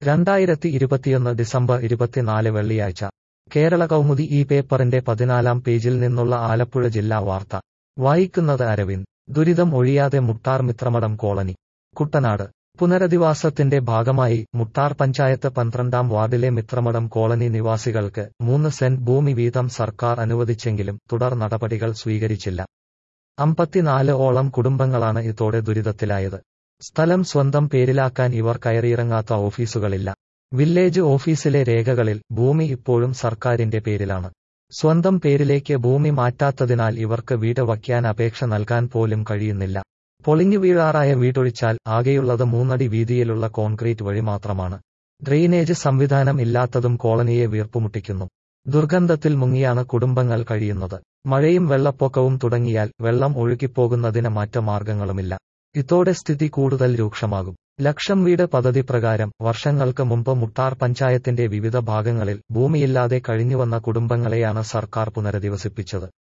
രണ്ടായിരത്തി ഇരുപത്തിയൊന്ന് ഡിസംബർ ഇരുപത്തിനാല് വെള്ളിയാഴ്ച കേരള കൗമുദി ഈ പേപ്പറിന്റെ പതിനാലാം പേജിൽ നിന്നുള്ള ആലപ്പുഴ ജില്ലാ വാർത്ത വായിക്കുന്നത് അരവിന്ദ് ദുരിതം ഒഴിയാതെ മുട്ടാർ മിത്രമടം കോളനി കുട്ടനാട് പുനരധിവാസത്തിന്റെ ഭാഗമായി മുട്ടാർ പഞ്ചായത്ത് പന്ത്രണ്ടാം വാർഡിലെ മിത്രമടം കോളനി നിവാസികൾക്ക് മൂന്ന് സെന്റ് ഭൂമി വീതം സർക്കാർ അനുവദിച്ചെങ്കിലും തുടർ നടപടികൾ സ്വീകരിച്ചില്ല അമ്പത്തിനാല് ഓളം കുടുംബങ്ങളാണ് ഇതോടെ ദുരിതത്തിലായത് സ്ഥലം സ്വന്തം പേരിലാക്കാൻ ഇവർ കയറിയിറങ്ങാത്ത ഓഫീസുകളില്ല വില്ലേജ് ഓഫീസിലെ രേഖകളിൽ ഭൂമി ഇപ്പോഴും സർക്കാരിന്റെ പേരിലാണ് സ്വന്തം പേരിലേക്ക് ഭൂമി മാറ്റാത്തതിനാൽ ഇവർക്ക് വീട് വയ്ക്കാൻ അപേക്ഷ നൽകാൻ പോലും കഴിയുന്നില്ല പൊളിഞ്ഞു വീഴാറായ വീടൊഴിച്ചാൽ ആകെയുള്ളത് മൂന്നടി വീതിയിലുള്ള കോൺക്രീറ്റ് വഴി മാത്രമാണ് ഡ്രെയിനേജ് സംവിധാനം ഇല്ലാത്തതും കോളനിയെ വീർപ്പുമുട്ടിക്കുന്നു ദുർഗന്ധത്തിൽ മുങ്ങിയാണ് കുടുംബങ്ങൾ കഴിയുന്നത് മഴയും വെള്ളപ്പൊക്കവും തുടങ്ങിയാൽ വെള്ളം ഒഴുകിപ്പോകുന്നതിന് മറ്റ് മാർഗങ്ങളുമില്ല ഇതോടെ സ്ഥിതി കൂടുതൽ രൂക്ഷമാകും ലക്ഷം വീട് പദ്ധതി പ്രകാരം വർഷങ്ങൾക്ക് മുമ്പ് മുട്ടാർ പഞ്ചായത്തിന്റെ വിവിധ ഭാഗങ്ങളിൽ ഭൂമിയില്ലാതെ കഴിഞ്ഞുവന്ന കുടുംബങ്ങളെയാണ് സർക്കാർ പുനരധിവസിപ്പിച്ചത്